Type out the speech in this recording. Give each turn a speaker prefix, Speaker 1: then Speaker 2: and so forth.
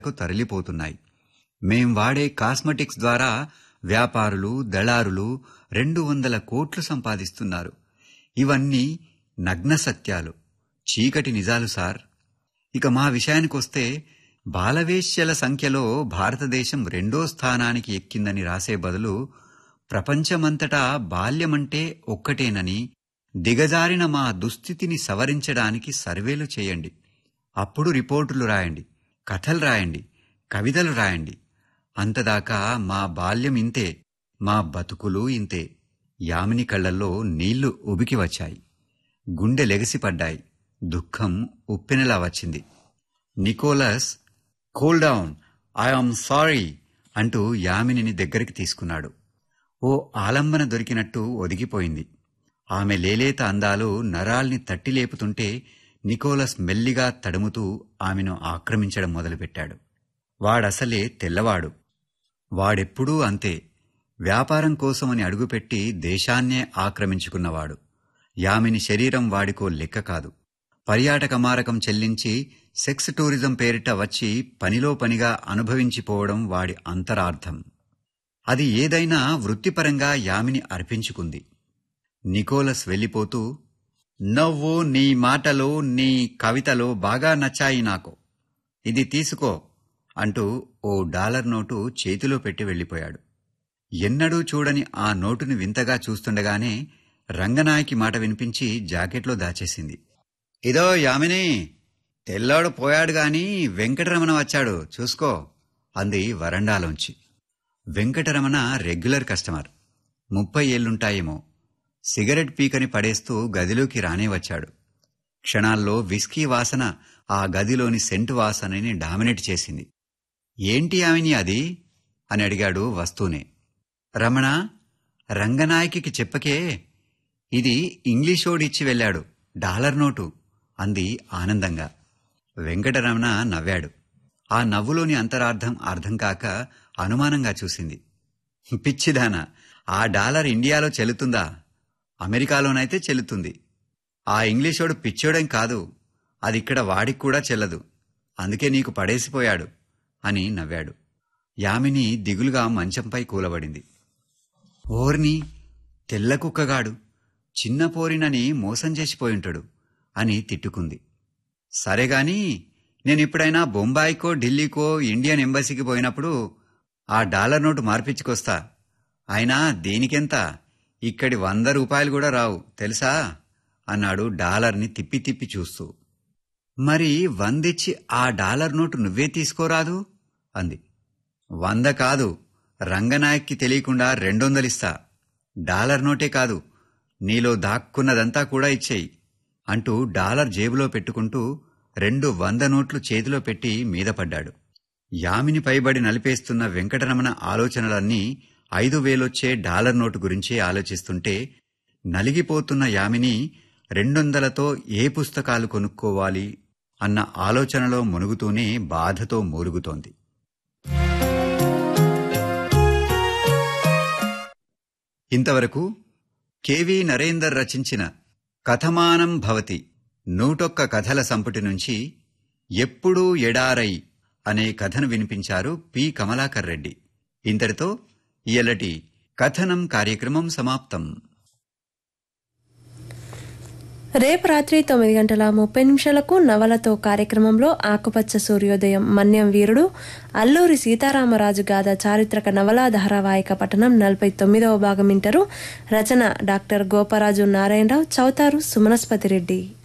Speaker 1: కు తరలిపోతున్నాయి మేం వాడే కాస్మెటిక్స్ ద్వారా వ్యాపారులు దళారులు రెండు వందల కోట్లు సంపాదిస్తున్నారు ఇవన్నీ నగ్న సత్యాలు చీకటి నిజాలు సార్ ఇక మా విషయానికొస్తే బాలవేశ్యల సంఖ్యలో భారతదేశం రెండో స్థానానికి ఎక్కిందని రాసే బదులు ప్రపంచమంతటా బాల్యమంటే ఒక్కటేనని దిగజారిన మా దుస్థితిని సవరించడానికి సర్వేలు చేయండి అప్పుడు రిపోర్టులు రాయండి కథలు రాయండి కవితలు రాయండి అంతదాకా మా బాల్యం ఇంతే మా బతుకులు ఇంతే యామిని కళ్ళల్లో నీళ్లు ఉబికి వచ్చాయి గుండె లెగసిపడ్డాయి దుఃఖం ఉప్పెనలా వచ్చింది Nicholas cool down I am sorry అంటూ యామినిని దగ్గరికి తీసుకున్నాడు ఓ ఆలంబన దొరికినట్టు ఒదిగిపోయింది ఆమె లేలేత అందాలు నరాల్ని తట్టి లేపుతుంటే నికోలస్ మెల్లిగా తడుముతూ ఆమెను ఆక్రమించడం మొదలుపెట్టాడు వాడసలే తెల్లవాడు వాడెప్పుడూ అంతే వ్యాపారం కోసమని అడుగుపెట్టి దేశాన్నే ఆక్రమించుకున్నవాడు యామిని శరీరం వాడికో లెక్క కాదు పర్యాటక మారకం చెల్లించి సెక్స్ టూరిజం పేరిట వచ్చి పనిలో పనిగా అనుభవించిపోవడం వాడి అంతరార్థం అది ఏదైనా వృత్తిపరంగా యామిని అర్పించుకుంది నికోలస్ వెళ్ళిపోతూ నవ్వు నీ మాటలు నీ కవితలు బాగా నచ్చాయి నాకు ఇది తీసుకో అంటూ ఓ డాలర్ నోటు చేతిలో పెట్టి వెళ్ళిపోయాడు ఎన్నడూ చూడని ఆ నోటుని వింతగా చూస్తుండగానే రంగనాయకి మాట వినిపించి జాకెట్లో దాచేసింది ఇదో యామిని తెల్లాడు పోయాడు గాని వెంకటరమణ వచ్చాడు చూసుకో అంది వరండాలోంచి వెంకటరమణ రెగ్యులర్ కస్టమర్ ముప్పై ఏళ్లుంటాయేమో సిగరెట్ పీకని పడేస్తూ గదిలోకి రానే వచ్చాడు క్షణాల్లో విస్కీ వాసన ఆ గదిలోని సెంటు వాసనని డామినేట్ చేసింది ఏంటి ఆమెని అది అని అడిగాడు వస్తూనే రమణ రంగనాయకికి చెప్పకే ఇది ఇంగ్లీషోడిచ్చి వెళ్ళాడు డాలర్ నోటు అంది ఆనందంగా వెంకటరమణ నవ్వాడు ఆ నవ్వులోని అంతరార్థం అర్థం కాక అనుమానంగా చూసింది పిచ్చిదానా ఆ డాలర్ ఇండియాలో చెల్లుతుందా అమెరికాలోనైతే చెల్లుతుంది ఆ ఇంగ్లీషోడు పిచ్చోడేం కాదు అది ఇక్కడ వాడికి కూడా చెల్లదు అందుకే నీకు పడేసిపోయాడు అని నవ్వాడు యామిని దిగులుగా మంచంపై కూలబడింది ఓర్ని తెల్ల కుక్కగాడు చిన్న పోరినని మోసం చేసిపోయుంటాడు అని తిట్టుకుంది సరేగాని నేనిప్పుడైనా బొంబాయికో ఢిల్లీకో ఇండియన్ ఎంబసీకి పోయినప్పుడు ఆ డాలర్ నోటు మార్పించుకొస్తా అయినా దేనికెంత ఇక్కడి వంద రూపాయలు కూడా రావు తెలుసా అన్నాడు డాలర్ని తిప్పి తిప్పి చూస్తూ మరి వందిచ్చి ఆ డాలర్ నోటు నువ్వే తీసుకోరాదు అంది వంద కాదు రంగనాయక్కి తెలియకుండా రెండొందలిస్తా డాలర్ నోటే కాదు నీలో దాక్కున్నదంతా కూడా ఇచ్చేయి అంటూ డాలర్ జేబులో పెట్టుకుంటూ రెండు వంద నోట్లు చేతిలో పెట్టి మీద పడ్డాడు యామిని పైబడి నలిపేస్తున్న వెంకటరమణ ఆలోచనలన్నీ ఐదు వేలొచ్చే డాలర్ నోటు గురించే ఆలోచిస్తుంటే నలిగిపోతున్న యామిని రెండొందలతో ఏ పుస్తకాలు కొనుక్కోవాలి అన్న ఆలోచనలో మునుగుతూనే బాధతో మూలుగుతోంది ఇంతవరకు కెవి నరేందర్ రచించిన కథమానం భవతి నూటొక్క కథల సంపుటి నుంచి ఎప్పుడూ ఎడారై అనే కథను వినిపించారు పి కమలాకర్ రెడ్డి ఇంతటితో ఇయలటి కథనం కార్యక్రమం సమాప్తం
Speaker 2: రేపు రాత్రి తొమ్మిది గంటల ముప్పై నిమిషాలకు నవలతో కార్యక్రమంలో ఆకుపచ్చ సూర్యోదయం మన్యం వీరుడు అల్లూరి సీతారామరాజు గాథ చారిత్రక నవలా ధారావాహిక పఠనం నలభై తొమ్మిదవ భాగం వింటారు రచన డాక్టర్ గోపరాజు నారాయణరావు చౌతారు సుమనస్పతి రెడ్డి